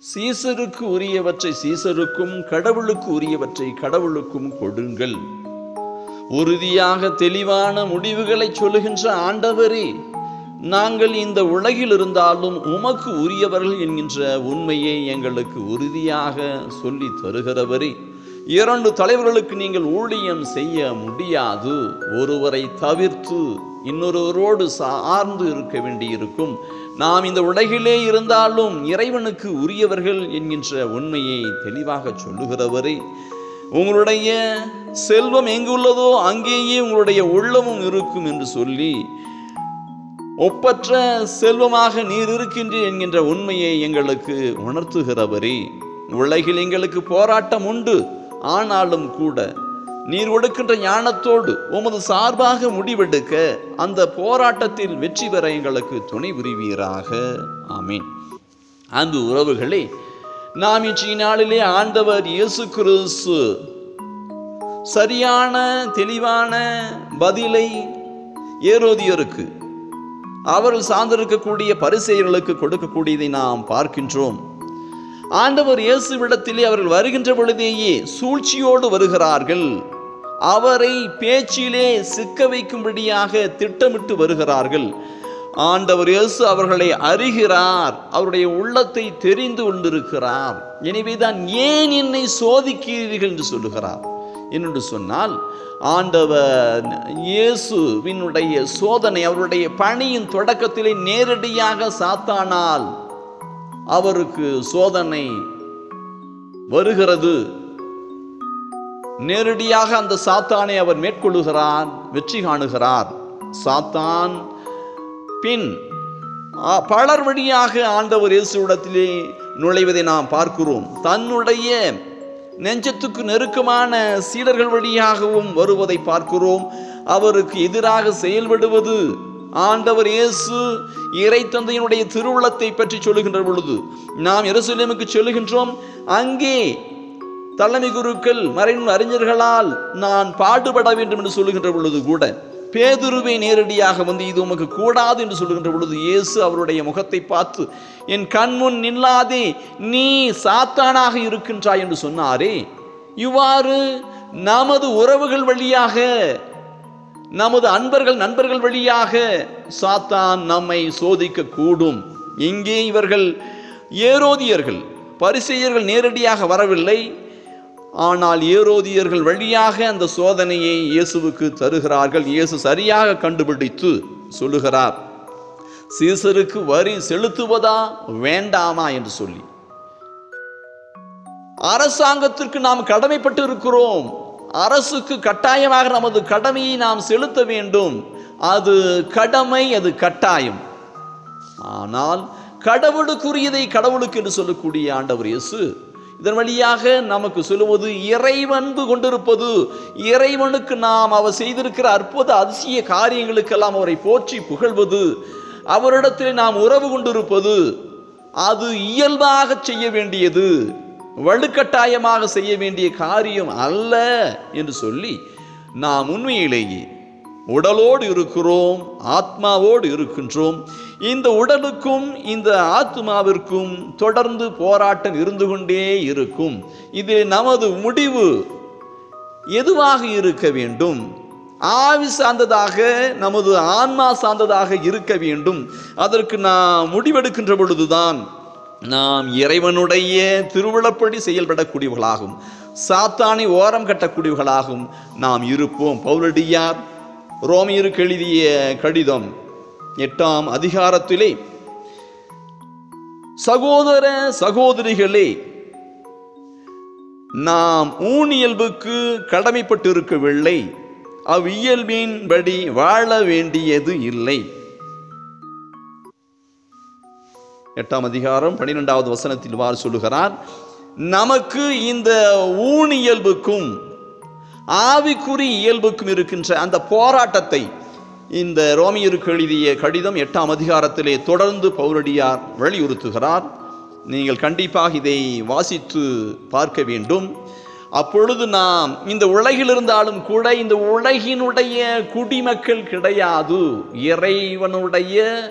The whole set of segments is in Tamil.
சீசருக்கு உரியவற்றை சீசருக்கும் கடவுளுக்கு உரியவற்றை கடவுளுக்கும் கொடுங்கள் உறுதியாக தெளிவான முடிவுகளை சொல்லுகின்ற ஆண்டவரே நாங்கள் இந்த உலகில் இருந்தாலும் உமக்கு உரியவர்கள் என்கின்ற உண்மையை எங்களுக்கு உறுதியாக சொல்லி தருகிறவரே இரண்டு தலைவர்களுக்கு நீங்கள் ஊழியம் செய்ய முடியாது ஒருவரை தவிர்த்து இன்னொருவரோடு சார்ந்து இருக்க வேண்டியிருக்கும் நாம் இந்த உலகிலே இருந்தாலும் இறைவனுக்கு உரியவர்கள் என்கின்ற உண்மையை தெளிவாக சொல்லுகிறவரே உங்களுடைய செல்வம் எங்குள்ளதோ அங்கேயே உங்களுடைய உள்ளமும் இருக்கும் என்று சொல்லி ஒப்பற்ற செல்வமாக நீர் இருக்கின்றீர் என்கின்ற உண்மையை எங்களுக்கு உணர்த்துகிறவரே உலகில் எங்களுக்கு போராட்டம் உண்டு ஆனாலும் கூட நீர் கொடுக்கின்ற ஞானத்தோடு உமது சார்பாக முடிவெடுக்க அந்த போராட்டத்தில் வெற்றி பெற எங்களுக்கு துணை புரிவீராக ஆமீன் அன்பு உறவுகளே நாம் இன்றைய நாளிலே ஆண்டவர் இயேசு கிறிஸ்து சரியான தெளிவான பதிலை ஏரோதியருக்கு அவர்கள் சார்ந்திருக்கக்கூடிய பரிசெயர்களுக்கு கொடுக்கக்கூடியதை நாம் பார்க்கின்றோம் ஆண்டவர் இயேசுவிடத்திலே அவர்கள் வருகின்ற பொழுதேயே சூழ்ச்சியோடு வருகிறார்கள் அவரை பேச்சிலே சிக்க வைக்கும்படியாக திட்டமிட்டு வருகிறார்கள் ஆண்டவர் இயேசு அவர்களை அறிகிறார் அவருடைய உள்ளத்தை தெரிந்து கொண்டிருக்கிறார் எனவேதான் ஏன் என்னை சோதிக்கிறீர்கள் என்று சொல்லுகிறார் என்று சொன்னால் ஆண்டவர் இயேசுவினுடைய சோதனை அவருடைய பணியின் தொடக்கத்திலே நேரடியாக சாத்தானால் அவருக்கு சோதனை வருகிறது நேரடியாக அந்த சாத்தானை அவர் மேற்கொள்ளுகிறார் வெற்றி காணுகிறார் சாத்தான் பின் ஆ, பலர் வழியாக ஆண்டவர் இயேசுவிடத்திலே நுழைவதை நாம் பார்க்கிறோம் தன்னுடைய நெஞ்சத்துக்கு நெருக்கமான சீடர்கள் வழியாகவும் வருவதை பார்க்கிறோம் அவருக்கு எதிராக செயல்படுவது ஆண்டவர் இயேசு இறை தந்தையினுடைய திருவுளத்தை பற்றி சொல்லுகின்ற பொழுது நாம் எருசலேமுக்கு சொல்லுகின்றோம் அங்கே தலைமை குருக்கள் மறைநூல் அறிஞர்களால் நான் பாடுபட வேண்டும் என்று சொல்லுகின்ற பொழுது கூட பேதுருவை நேரடியாக வந்து இது உமக்கு கூடாது என்று சொல்லுகின்ற பொழுது இயேசு அவருடைய முகத்தை பார்த்து என் கண்முன் நில்லாதே நீ சாத்தானாக இருக்கின்றாய் என்று சொன்னாரே இவ்வாறு நமது உறவுகள் வழியாக நமது அன்பர்கள் நண்பர்கள் வழியாக சாத்தான் நம்மை சோதிக்க கூடும் இங்கே இவர்கள் ஏரோதியர்கள் பரிசெயர்கள் நேரடியாக வரவில்லை ஆனால் ஏரோதியர்கள் வழியாக அந்த சோதனையை இயேசுவுக்கு தருகிறார்கள் இயேசு சரியாக கண்டுபிடித்து சொல்லுகிறார் சீசருக்கு வரி செலுத்துவதா வேண்டாமா என்று சொல்லி அரசாங்கத்திற்கு நாம் கடமைப்பட்டு இருக்கிறோம் அரசுக்கு கட்டாயமாக நமது கடமையை நாம் செலுத்த வேண்டும் அது கடமை அது கட்டாயம் ஆனால் கடவுளுக்குரியதை கடவுளுக்கு என்று சொல்லக்கூடிய ஆண்டவர் இயேசு இதன் வழியாக நமக்கு சொல்லுவது இறைவன்பு கொண்டிருப்பது இறைவனுக்கு நாம் அவர் செய்திருக்கிற அற்புத அதிசய காரியங்களுக்கெல்லாம் அவரை போற்றி புகழ்வது அவரிடத்தில் நாம் உறவு கொண்டிருப்பது அது இயல்பாக செய்ய வேண்டியது வலுக்கட்டாயமாக செய்ய வேண்டிய காரியம் அல்ல என்று சொல்லி நாம் உண்மையிலேயே உடலோடு இருக்கிறோம் ஆத்மாவோடு இருக்கின்றோம் இந்த உடலுக்கும் இந்த ஆத்மாவிற்கும் தொடர்ந்து போராட்டம் இருந்து கொண்டே இருக்கும் இதில் நமது முடிவு எதுவாக இருக்க வேண்டும் ஆவி சார்ந்ததாக நமது ஆன்மா சார்ந்ததாக இருக்க வேண்டும் அதற்கு நாம் முடிவெடுக்கின்ற பொழுதுதான் நாம் இறைவனுடைய திருவிழப்படி செயல்படக்கூடியவர்களாகும் சாத்தானை ஓரம் கட்டக்கூடியவர்களாகும் நாம் இருப்போம் பவுலடியார் ரோமியருக்கு எழுதிய கடிதம் எட்டாம் அதிகாரத்திலே சகோதர சகோதரிகளே நாம் ஊனியல்புக்கு கடமைப்பட்டிருக்கவில்லை அவ்வியல்பின்படி வாழ வேண்டியது இல்லை எட்டாம் அதிகாரம் பன்னிரெண்டாவது வசனத்தில் வார் சொல்லுகிறார் நமக்கு இந்த ஊனியல்புக்கும் ஆவிக்குறி இயல்புக்கும் இருக்கின்ற அந்த போராட்டத்தை இந்த ரோமியருக்கு எழுதிய கடிதம் எட்டாம் அதிகாரத்திலே தொடர்ந்து பௌரடியார் வலியுறுத்துகிறார் நீங்கள் கண்டிப்பாக இதை வாசித்து பார்க்க வேண்டும் அப்பொழுது நாம் இந்த உலகில் இருந்தாலும் கூட இந்த உலகினுடைய குடிமக்கள் கிடையாது இறைவனுடைய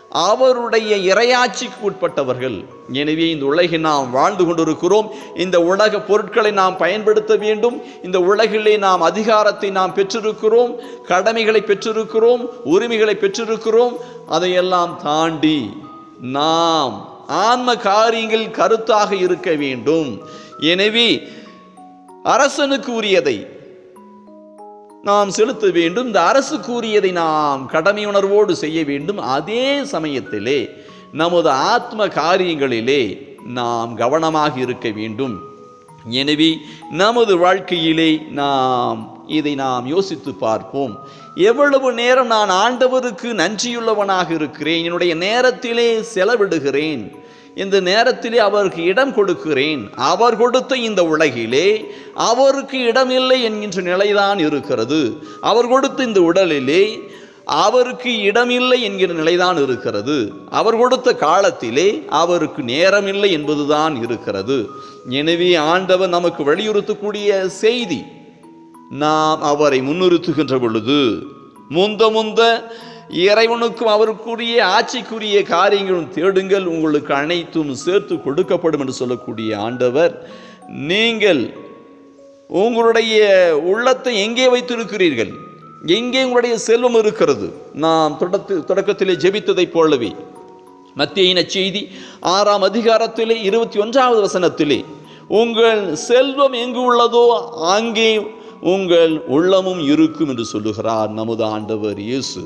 அவருடைய இறையாட்சிக்கு உட்பட்டவர்கள் எனவே இந்த உலகில் நாம் வாழ்ந்து கொண்டிருக்கிறோம் இந்த உலக பொருட்களை நாம் பயன்படுத்த வேண்டும் இந்த உலகிலே நாம் அதிகாரத்தை நாம் பெற்றிருக்கிறோம் கடமைகளை பெற்றிருக்கிறோம் உரிமைகளை பெற்றிருக்கிறோம் அதையெல்லாம் தாண்டி நாம் ஆன்ம காரியங்கள் கருத்தாக இருக்க வேண்டும் எனவே அரசனுக்கு உரியதை நாம் செலுத்த வேண்டும் இந்த அரசு கூறியதை நாம் கடமை உணர்வோடு செய்ய வேண்டும் அதே சமயத்திலே நமது ஆத்ம காரியங்களிலே நாம் கவனமாக இருக்க வேண்டும் எனவே நமது வாழ்க்கையிலே நாம் இதை நாம் யோசித்து பார்ப்போம் எவ்வளவு நேரம் நான் ஆண்டவருக்கு நன்றியுள்ளவனாக இருக்கிறேன் என்னுடைய நேரத்திலே செலவிடுகிறேன் இந்த நேரத்திலே அவருக்கு இடம் கொடுக்கிறேன் அவர் கொடுத்த இந்த உலகிலே அவருக்கு இடமில்லை என்கின்ற நிலைதான் இருக்கிறது அவர் கொடுத்த இந்த உடலிலே அவருக்கு இடமில்லை என்கிற நிலைதான் இருக்கிறது அவர் கொடுத்த காலத்திலே அவருக்கு நேரமில்லை என்பதுதான் இருக்கிறது எனவே ஆண்டவர் நமக்கு வலியுறுத்தக்கூடிய செய்தி நாம் அவரை முன்னிறுத்துகின்ற பொழுது முந்த முந்த இறைவனுக்கும் அவருக்குரிய ஆட்சிக்குரிய காரியங்களும் தேடுங்கள் உங்களுக்கு அனைத்தும் சேர்த்து கொடுக்கப்படும் என்று சொல்லக்கூடிய ஆண்டவர் நீங்கள் உங்களுடைய உள்ளத்தை எங்கே வைத்திருக்கிறீர்கள் எங்கே உங்களுடைய செல்வம் இருக்கிறது நாம் தொடத்து தொடக்கத்திலே ஜெபித்ததைப் போலவே மத்திய செய்தி ஆறாம் அதிகாரத்திலே இருபத்தி ஒன்றாவது வசனத்திலே உங்கள் செல்வம் எங்கு உள்ளதோ அங்கே உங்கள் உள்ளமும் இருக்கும் என்று சொல்லுகிறார் நமது ஆண்டவர் இயேசு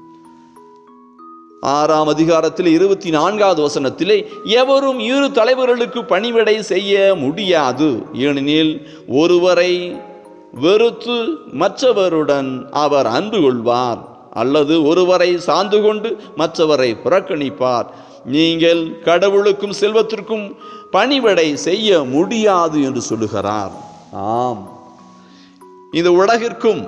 ஆறாம் அதிகாரத்தில் இருபத்தி நான்காவது வசனத்திலே எவரும் இரு தலைவர்களுக்கு பணிவிடை செய்ய முடியாது ஏனெனில் ஒருவரை வெறுத்து மற்றவருடன் அவர் அன்பு கொள்வார் அல்லது ஒருவரை சார்ந்து கொண்டு மற்றவரை புறக்கணிப்பார் நீங்கள் கடவுளுக்கும் செல்வத்திற்கும் பணிவிடை செய்ய முடியாது என்று சொல்லுகிறார் ஆம் இந்த உலகிற்கும்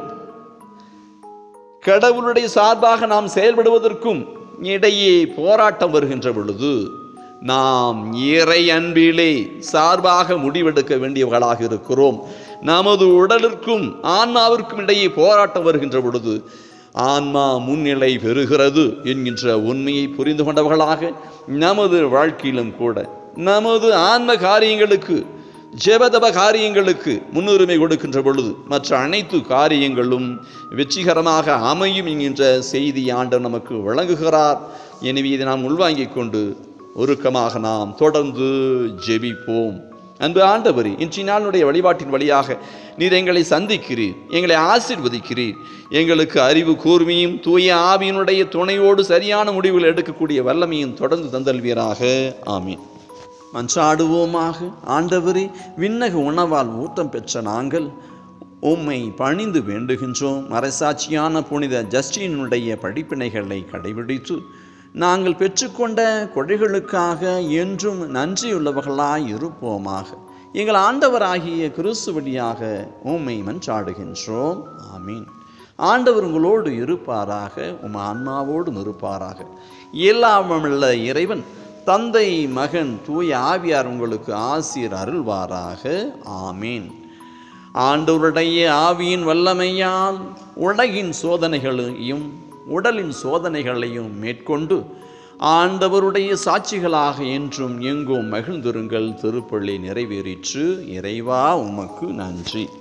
கடவுளுடைய சார்பாக நாம் செயல்படுவதற்கும் இடையே போராட்டம் வருகின்ற பொழுது நாம் இறை அன்பிலே சார்பாக முடிவெடுக்க வேண்டியவர்களாக இருக்கிறோம் நமது உடலிற்கும் ஆன்மாவிற்கும் இடையே போராட்டம் வருகின்ற பொழுது ஆன்மா முன்னிலை பெறுகிறது என்கின்ற உண்மையை புரிந்து கொண்டவர்களாக நமது வாழ்க்கையிலும் கூட நமது ஆன்ம காரியங்களுக்கு ஜெபதப காரியங்களுக்கு முன்னுரிமை கொடுக்கின்ற பொழுது மற்ற அனைத்து காரியங்களும் வெற்றிகரமாக அமையும் என்கின்ற செய்தி ஆண்டவர் நமக்கு வழங்குகிறார் எனவே இதை நாம் உள்வாங்கிக் கொண்டு ஒருக்கமாக நாம் தொடர்ந்து ஜெபிப்போம் அன்பு ஆண்டவரே இன்றைய நாளுடைய வழிபாட்டின் வழியாக நீர் எங்களை சந்திக்கிறீர் எங்களை ஆசீர்வதிக்கிறீர் எங்களுக்கு அறிவு கூர்மையும் தூய ஆவியினுடைய துணையோடு சரியான முடிவுகள் எடுக்கக்கூடிய வல்லமையும் தொடர்ந்து தந்தல்வீராக ஆமீன் மன்றாடுவோமாக ஆண்டவரே விண்ணக உணவால் ஊட்டம் பெற்ற நாங்கள் உம்மை பணிந்து வேண்டுகின்றோம் மறைசாட்சியான புனித ஜஸ்டினுடைய படிப்பினைகளை கடைபிடித்து நாங்கள் பெற்றுக்கொண்ட கொடைகளுக்காக என்றும் நன்றியுள்ளவர்களாய் இருப்போமாக எங்கள் ஆண்டவராகிய கிறிஸ்துவடியாக உம்மை மன்றாடுகின்றோம் ஆமீன் ஆண்டவர் உங்களோடு இருப்பாராக உம் ஆன்மாவோடும் இருப்பாராக எல்லாமுள்ள இறைவன் தந்தை மகன் தூய ஆவியார் உங்களுக்கு ஆசீர் அருள்வாராக ஆமீன் ஆண்டவருடைய ஆவியின் வல்லமையால் உலகின் சோதனைகளையும் உடலின் சோதனைகளையும் மேற்கொண்டு ஆண்டவருடைய சாட்சிகளாக என்றும் எங்கும் மகிழ்ந்திருங்கள் திருப்பள்ளி நிறைவேறிற்று இறைவா உமக்கு நன்றி